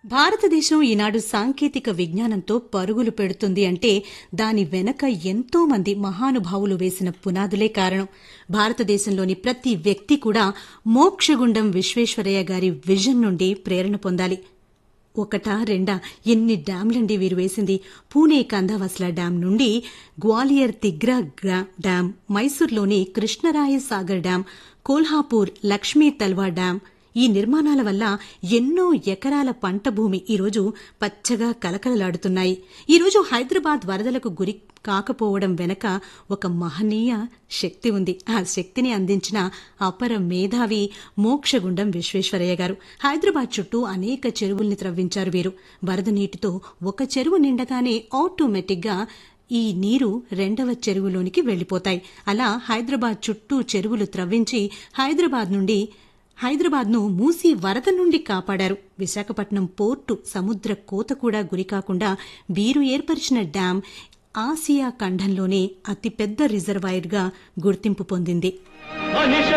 భారతదేశం ఈనాడు సాంకేతిక విజ్ఞానంతో పరుగులు పెడుతుంది అంటే దాని వెనక ఎంతో మంది మహానుభావులు వేసిన పునాదులే కారణం భారతదేశంలోని ప్రతి వ్యక్తి కూడా మోక్షగుండం విశ్వేశ్వరయ్య గారి విజన్ నుండి ప్రేరణ పొందాలి ఒకటా రెండా ఎన్ని డ్యాంలండి వీరు వేసింది పూణే కందావస్ల డ్యాం నుండి గ్వాలియర్ తిగ్రా డ్యాం మైసూర్లోని కృష్ణరాయ సాగర్ డ్యాం కోల్హాపూర్ లక్ష్మీ తల్వా డ్యాం ఈ నిర్మాణాల వల్ల ఎన్నో ఎకరాల పంట భూమి ఈరోజు పచ్చగా కలకలలాడుతున్నాయి ఈరోజు హైదరాబాద్ వరదలకు గురి కాకపోవడం వెనక ఒక మహనీయ శక్తి ఉంది ఆ శక్తిని అందించిన అపర మేధావి మోక్షగుండం విశ్వేశ్వరయ్య గారు హైదరాబాద్ చుట్టూ అనేక చెరువుల్ని త్రవ్వించారు వీరు వరద నీటితో ఒక చెరువు నిండగానే ఆటోమేటిక్గా ఈ నీరు రెండవ చెరువులోనికి వెళ్లిపోతాయి అలా హైదరాబాద్ చుట్టూ చెరువులు త్రవ్వించి హైదరాబాద్ నుండి హైదరాబాద్ను మూసి వరద నుండి కాపాడారు విశాఖపట్నం పోర్టు సముద్ర కోత కూడా గురికాకుండా వీరు ఏర్పరిచిన డ్యాం ఆసియా ఖండంలోనే అతిపెద్ద రిజర్వాయర్గా గుర్తింపు పొందింది మనిషి